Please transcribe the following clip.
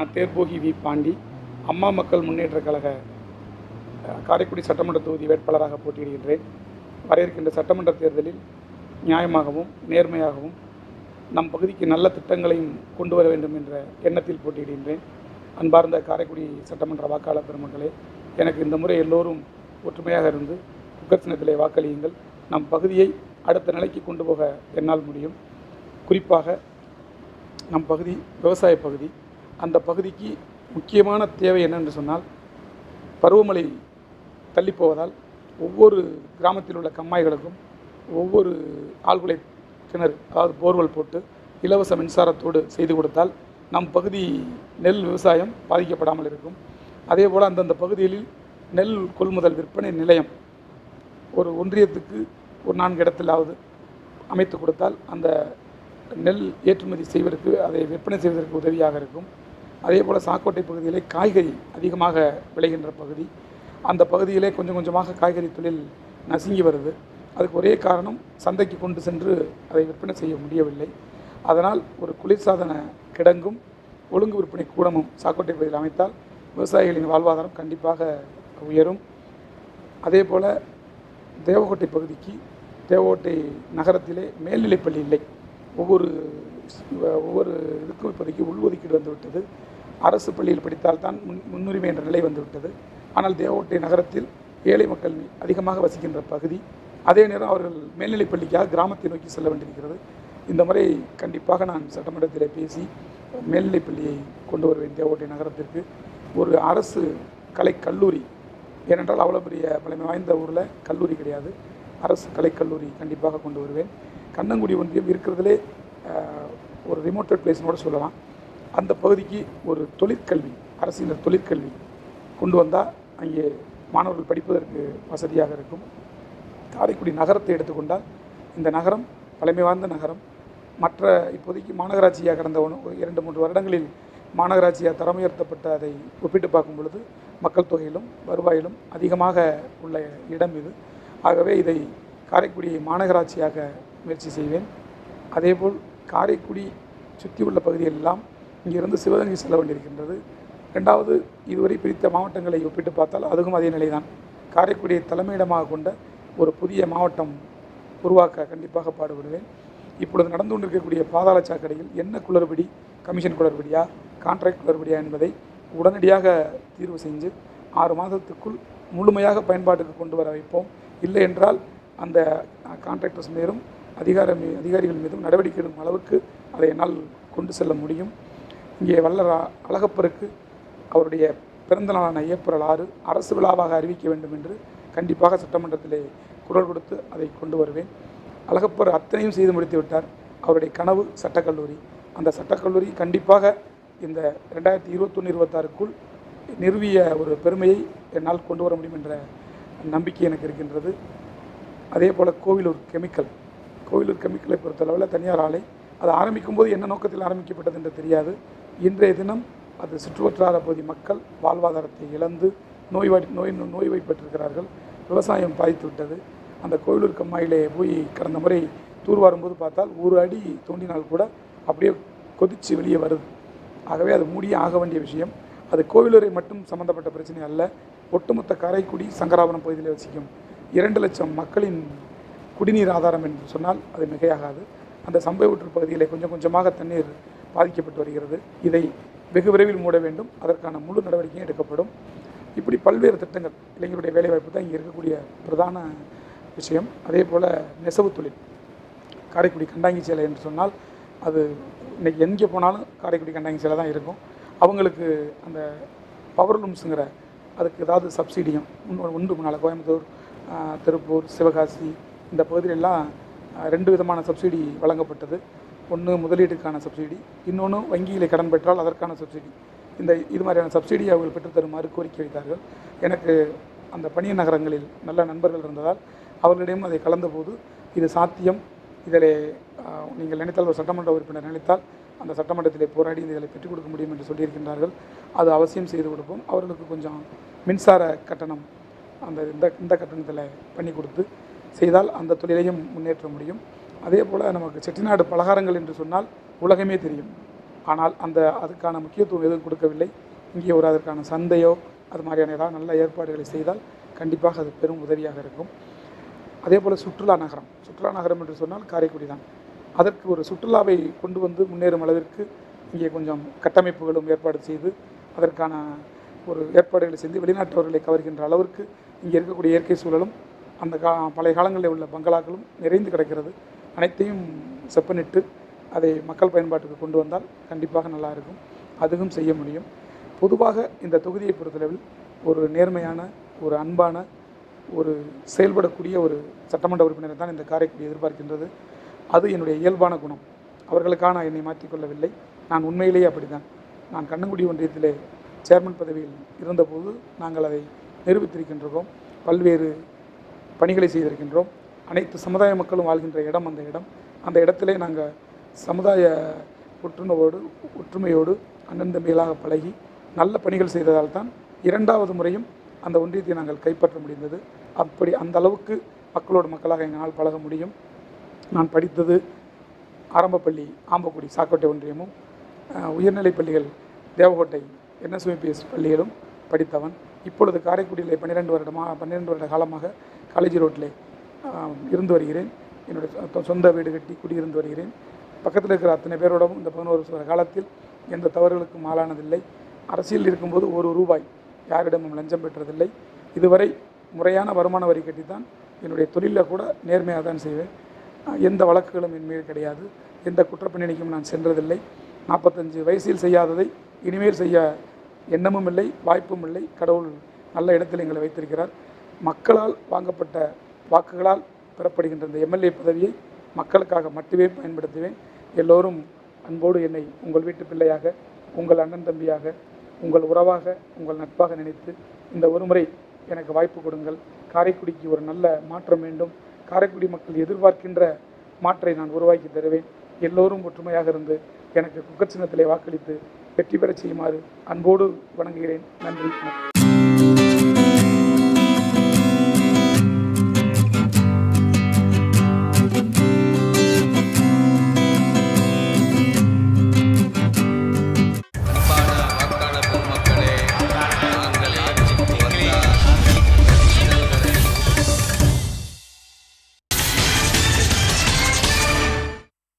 நான் தேர்போகி வி பாண்டி அம்மா மக்கள் முன்னேற்றக் கழக அஹ், காரைக்குடி சட்டமன்ற தொகுதி வேட்பாளராக போட்டியிடுகின்றேன் வர இருக்கின்ற சட்டமன்ற தேர்தலில் நியாயமாகவும் நேர்மையாகவும் நம் பகுதிக்கு நல்ல திட்டங்களையும் கொண்டு வர வேண்டும் என்ற எண்ணத்தில் போட்டியிடுகின்றேன் அன்பார்ந்த காரைக்குடி சட்டமன்ற வாக்காளர் பெருமக்களே எனக்கு இந்த முறை எல்லோரும் ஒற்றுமையாக இருந்து குக்கர் சின்னத்திலே வாக்களியுங்கள் நம் பகுதியை அடுத்த நிலைக்கு கொண்டு போக என்னால் முடியும் குறிப்பாக நம் பகுதி விவசாய பகுதி அந்த பகுதிக்கு முக்கியமான தேவை என்னென்று சொன்னால் பருவமழை தள்ளி போவதால் ஒவ்வொரு கிராமத்தில் உள்ள கம்மாய்களுக்கும் ஒவ்வொரு ஆழ்குலை கிணறு அதாவது போர்வெல் போட்டு இலவச மின்சாரத்தோடு செய்து கொடுத்தால் நம் பகுதி நெல் விவசாயம் பாதிக்கப்படாமல் இருக்கும் அதே போல் அந்தந்த பகுதிகளில் நெல் கொள்முதல் விற்பனை நிலையம் ஒரு ஒன்றியத்துக்கு ஒரு நான்கு இடத்திலாவது அமைத்து கொடுத்தால் அந்த நெல் ஏற்றுமதி செய்வதற்கு அதை விற்பனை செய்வதற்கு உதவியாக இருக்கும் அதே போல் சாக்கோட்டை பகுதியிலே காய்கறி அதிகமாக விளைகின்ற பகுதி அந்த பகுதியிலே கொஞ்சம் கொஞ்சமாக காய்கறி தொழில் நசுங்கி வருது அதுக்கு ஒரே காரணம் சந்தைக்கு கொண்டு சென்று அதை விற்பனை செய்ய முடியவில்லை அதனால் ஒரு குளிர்சாதன கிடங்கும் ஒழுங்கு விற்பனை கூடமும் சாக்கோட்டை பகுதியில் அமைத்தால் விவசாயிகளின் வாழ்வாதாரம் கண்டிப்பாக உயரும் அதே போல் தேவகோட்டை பகுதிக்கு தேவகோட்டை நகரத்திலே மேல்நிலைப்பள்ளி இல்லை ஒவ்வொரு ஒவ்வொரு இதுக்கும் இப்போதைக்கு உள்ஒதுக்கீடு வந்துவிட்டது அரசு பள்ளியில் படித்தால்தான் முன் முன்னுரிமை என்ற நிலை வந்துவிட்டது ஆனால் தேவகோட்டை நகரத்தில் ஏழை மக்கள் அதிகமாக வசிக்கின்ற பகுதி அதே நேரம் அவர்கள் மேல்நிலைப் பள்ளிக்காக கிராமத்தை நோக்கி செல்ல வேண்டியிருக்கிறது இந்த முறை கண்டிப்பாக நான் சட்டமன்றத்தில் பேசி மேல்நிலைப் பள்ளியை கொண்டு வருவேன் தேவகோட்டை நகரத்திற்கு ஒரு அரசு கலைக் கல்லூரி ஏனென்றால் அவ்வளோ பெரிய பழமை வாய்ந்த ஊரில் கல்லூரி கிடையாது அரசு கலைக்கல்லூரி கண்டிப்பாக கொண்டு வருவேன் கண்ணங்குடி ஒன்றியம் இருக்கிறதுலே அஹ், ஒரு ரிமோட்டட் பிளேஸ்னோட சொல்லலாம் அந்த பகுதிக்கு ஒரு தொழிற்கல்வி அரசினர் தொழிற்கல்வி கொண்டு வந்தால் அங்கே மாணவர்கள் படிப்பதற்கு வசதியாக இருக்கும் காரைக்குடி நகரத்தை எடுத்துக்கொண்டால் இந்த நகரம் பழமை வாய்ந்த நகரம் மற்ற இப்போதைக்கு மாநகராட்சியாக கடந்த ஒன்று ஒரு இரண்டு மூன்று வருடங்களில் மாநகராட்சியாக தரம் உயர்த்தப்பட்ட அதை ஒப்பிட்டு பார்க்கும் பொழுது மக்கள் தொகையிலும் வருவாயிலும் அதிகமாக உள்ள இடம் இது ஆகவே இதை காரைக்குடியை மாநகராட்சியாக முயற்சி செய்வேன் அதேபோல் காரைக்குடி சுற்றியுள்ள பகுதியெல்லாம் இங்கிருந்து சிவகங்கை செல்ல வேண்டியிருக்கின்றது ரெண்டாவது இதுவரை பிரித்த மாவட்டங்களை ஒப்பிட்டு பார்த்தால் அதுவும் அதே நிலைதான் காரைக்குடியை தலைமையிடமாக கொண்ட ஒரு புதிய மாவட்டம் உருவாக்க கண்டிப்பாக பாடுபடுவேன் இப்பொழுது நடந்து கொண்டிருக்கக்கூடிய பாதாள சாக்கடையில் என்ன குளறுபடி கமிஷன் குளறுபடியா கான்ட்ராக்ட் குளறுபடியா என்பதை உடனடியாக தீர்வு செஞ்சு ஆறு மாதத்துக்குள் முழுமையாக பயன்பாட்டுக்கு கொண்டு வர வைப்போம் இல்லை என்றால் அந்த கான்ட்ராக்டர்ஸ் மீதும் அதிகார மீ அதிகாரிகள் மீதும் நடவடிக்கை எடுக்கும் அளவுக்கு அதை என்னால் கொண்டு செல்ல முடியும் இங்கே வல்லர அழகப்பருக்கு அவருடைய பிறந்த நாளான ஏப்ரல் ஆறு அரசு விழாவாக அறிவிக்க வேண்டும் என்று கண்டிப்பாக சட்டமன்றத்திலே குரல் கொடுத்து அதை கொண்டு வருவேன் அழகப்பர் அத்தனையும் செய்து முடித்து விட்டார் அவருடைய கனவு சட்டக்கல்லூரி அந்த சட்டக்கல்லூரி கண்டிப்பாக இந்த ரெண்டாயிரத்தி இருபத்தொன்று இருபத்தாறுக்குள் நிறுவிய ஒரு பெருமையை என்னால் கொண்டு வர முடியும் என்ற நம்பிக்கை எனக்கு இருக்கின்றது அதே போல் கோவிலூர் கெமிக்கல் கோவிலூர் கெமிக்கலை பொறுத்தளவில் தனியார் ஆலை அது ஆரம்பிக்கும் போது என்ன நோக்கத்தில் ஆரம்பிக்கப்பட்டது என்று தெரியாது இன்றைய தினம் அது சுற்றுவட்டார பகுதி மக்கள் வாழ்வாதாரத்தை இழந்து நோய்வாடி நோய் நோய்வாய்ப்பட்டிருக்கிறார்கள் விவசாயம் பாதித்து விட்டது அந்த கோவிலூர் கம்மாயிலே போய் கடந்த முறை தூர்வாரும் போது பார்த்தால் ஒரு அடி தோண்டினால் கூட அப்படியே கொதித்து வெளியே வருது ஆகவே அது மூடியே ஆக வேண்டிய விஷயம் அது கோவிலூரை மட்டும் சம்பந்தப்பட்ட பிரச்சனை அல்ல ஒட்டுமொத்த காரைக்குடி சங்கராபுரம் பகுதியில் வசிக்கும் இரண்டு லட்சம் மக்களின் குடிநீர் ஆதாரம் என்று சொன்னால் அது மிகையாகாது அந்த சம்பவற்று பகுதியிலே கொஞ்சம் கொஞ்சமாக தண்ணீர் பாதிக்கப்பட்டு வருகிறது இதை வெகு விரைவில் மூட வேண்டும் அதற்கான முழு நடவடிக்கையும் எடுக்கப்படும் இப்படி பல்வேறு திட்டங்கள் இளைஞருடைய வேலைவாய்ப்பு தான் இங்கே இருக்கக்கூடிய பிரதான விஷயம் அதே போல் நெசவு தொழில் காரைக்குடி கண்டாங்கி சேலை என்று சொன்னால் அது இன்னைக்கு எங்கே போனாலும் காரைக்குடி கண்டாங்கி சேலை தான் இருக்கும் அவங்களுக்கு அந்த பவர் லூம்ஸுங்கிற அதுக்கு ஏதாவது சப்சிடியும் உண்டு உண்டு முன்னால் கோயம்புத்தூர் ஆஹ், திருப்பூர் சிவகாசி இந்த பகுதியிலெல்லாம் ஆஹ், ரெண்டு விதமான சப்சிடி வழங்கப்பட்டது ஒன்று முதலீட்டுக்கான சப்சிடி இன்னொன்று வங்கியில் கடன் பெற்றால் அதற்கான சப்சிடி இந்த இது மாதிரியான சப்சிடியை அவர்கள் பெற்றுத் தருமாறு கோரிக்கை வைத்தார்கள் எனக்கு அந்த பணிய நகரங்களில் நல்ல நண்பர்கள் இருந்ததால் அவர்களிடம் அதை கலந்தபோது இது சாத்தியம் இதில் ஆஹ், நீங்கள் நினைத்தால் ஒரு சட்டமன்ற உறுப்பினர் நினைத்தால் அந்த சட்டமன்றத்திலே போராடி இதில் பெற்றுக் கொடுக்க முடியும் என்று சொல்லியிருக்கின்றார்கள் அது அவசியம் செய்து கொடுப்போம் அவர்களுக்கு கொஞ்சம் மின்சார கட்டணம் அந்த இந்த இந்த கட்டணத்தில் பண்ணி கொடுத்து செய்தால் அந்த தொழிலையும் முன்னேற்ற முடியும் அதே போல் நமக்கு செட்டிநாடு பலகாரங்கள் என்று சொன்னால் உலகமே தெரியும் ஆனால் அந்த அதுக்கான முக்கியத்துவம் எதுவும் கொடுக்கவில்லை இங்கே ஒரு அதற்கான சந்தையோ அது மாதிரியான ஏதாவது நல்ல ஏற்பாடுகளை செய்தால் கண்டிப்பாக அது பெரும் உதவியாக இருக்கும் அதே போல் சுற்றுலா நகரம் சுற்றுலா நகரம் என்று சொன்னால் காரைக்குடி தான் அதற்கு ஒரு சுற்றுலாவை கொண்டு வந்து முன்னேறும் அளவிற்கு இங்கே கொஞ்சம் கட்டமைப்புகளும் ஏற்பாடு செய்து அதற்கான ஒரு ஏற்பாடுகளை செய்து வெளிநாட்டவர்களை கவர்கின்ற அளவிற்கு இங்கே இருக்கக்கூடிய இயற்கை சூழலும் அந்த கா பழைய காலங்களில் உள்ள பங்களாக்களும் நிறைந்து கிடக்கிறது அனைத்தையும் செப்பனிட்டு அதை மக்கள் பயன்பாட்டுக்கு கொண்டு வந்தால் கண்டிப்பாக நல்லா இருக்கும் அதுவும் செய்ய முடியும் பொதுவாக இந்த தொகுதியை பொறுத்தளவில் ஒரு நேர்மையான ஒரு அன்பான ஒரு செயல்படக்கூடிய ஒரு சட்டமன்ற உறுப்பினரை தான் இந்த காரைக்குடி எதிர்பார்க்கின்றது அது என்னுடைய இயல்பான குணம் அவர்களுக்காக என்னை மாற்றிக்கொள்ளவில்லை நான் உண்மையிலேயே அப்படித்தான் நான் கண்ணங்குடி ஒன்றியத்திலே சேர்மன் பதவியில் இருந்தபோது நாங்கள் அதை நிரூபித்திருக்கின்றோம் பல்வேறு பணிகளை செய்திருக்கின்றோம் அனைத்து சமுதாய மக்களும் வாழ்கின்ற இடம் அந்த இடம் அந்த இடத்திலே நாங்கள் சமுதாய ஒற்றுமையோடு ஒற்றுமையோடு அண்ணன் தம்பிகளாக பழகி நல்ல பணிகள் செய்ததால் தான் இரண்டாவது முறையும் அந்த ஒன்றியத்தை நாங்கள் கைப்பற்ற முடிந்தது அப்படி அந்த அளவுக்கு மக்களோடு மக்களாக எங்களால் பழக முடியும் நான் படித்தது ஆரம்பப்பள்ளி ஆம்பக்குடி சாக்கோட்டை ஒன்றியமும் அஹ், உயர்நிலைப் பள்ளிகள் தேவகோட்டை என்எஸ்விபிஎஸ் பள்ளிகளும் படித்தவன் இப்பொழுது காரைக்குடியிலே பன்னிரெண்டு வருடமாக பன்னிரெண்டு வருட காலமாக காலேஜ் ரோட்டிலே ஆஹ், இருந்து வருகிறேன் என்னுடைய சொ- சொந்த வீடு கட்டி குடியிருந்து வருகிறேன் பக்கத்தில் இருக்கிற அத்தனை பேரோடவும் இந்த பதினோரு வருஷ காலத்தில் எந்த தவறுகளுக்கும் ஆளானதில்லை அரசியல் இருக்கும்போது ஒரு ரூபாய் யாரிடமும் லஞ்சம் பெற்றதில்லை இதுவரை முறையான வருமான வரி கட்டித்தான் என்னுடைய தொழிலில் கூட நேர்மையாக தான் செய்வேன் ஆஹ், எந்த வழக்குகளும் என் மீது கிடையாது எந்த குற்றப்பின்னணிக்கும் நான் சென்றதில்லை நாற்பத்தஞ்சு வயசில் செய்யாததை இனிமேல் செய்ய எண்ணமும் இல்லை வாய்ப்பும் இல்லை கடவுள் நல்ல இடத்தில் எங்களை வைத்திருக்கிறார் மக்களால் வாங்கப்பட்ட வாக்குகளால் பெறப்படுகின்ற இந்த எம்எல்ஏ பதவியை மக்களுக்காக மட்டுமே பயன்படுத்துவேன் எல்லோரும் அன்போடு என்னை உங்கள் வீட்டு பிள்ளையாக உங்கள் அண்ணன் தம்பியாக உங்கள் உறவாக உங்கள் நட்பாக நினைத்து இந்த ஒருமுறை எனக்கு வாய்ப்பு கொடுங்கள் காரைக்குடிக்கு ஒரு நல்ல மாற்றம் வேண்டும் காரைக்குடி மக்கள் எதிர்பார்க்கின்ற மாற்றை நான் உருவாக்கி தருவேன் எல்லோரும் ஒற்றுமையாக இருந்து எனக்கு குக்கர் சின்னத்திலே வாக்களித்து வெற்றி பெறச் செய்யுமாறு அன்போடு வணங்குகிறேன் நன்றி வணக்கம்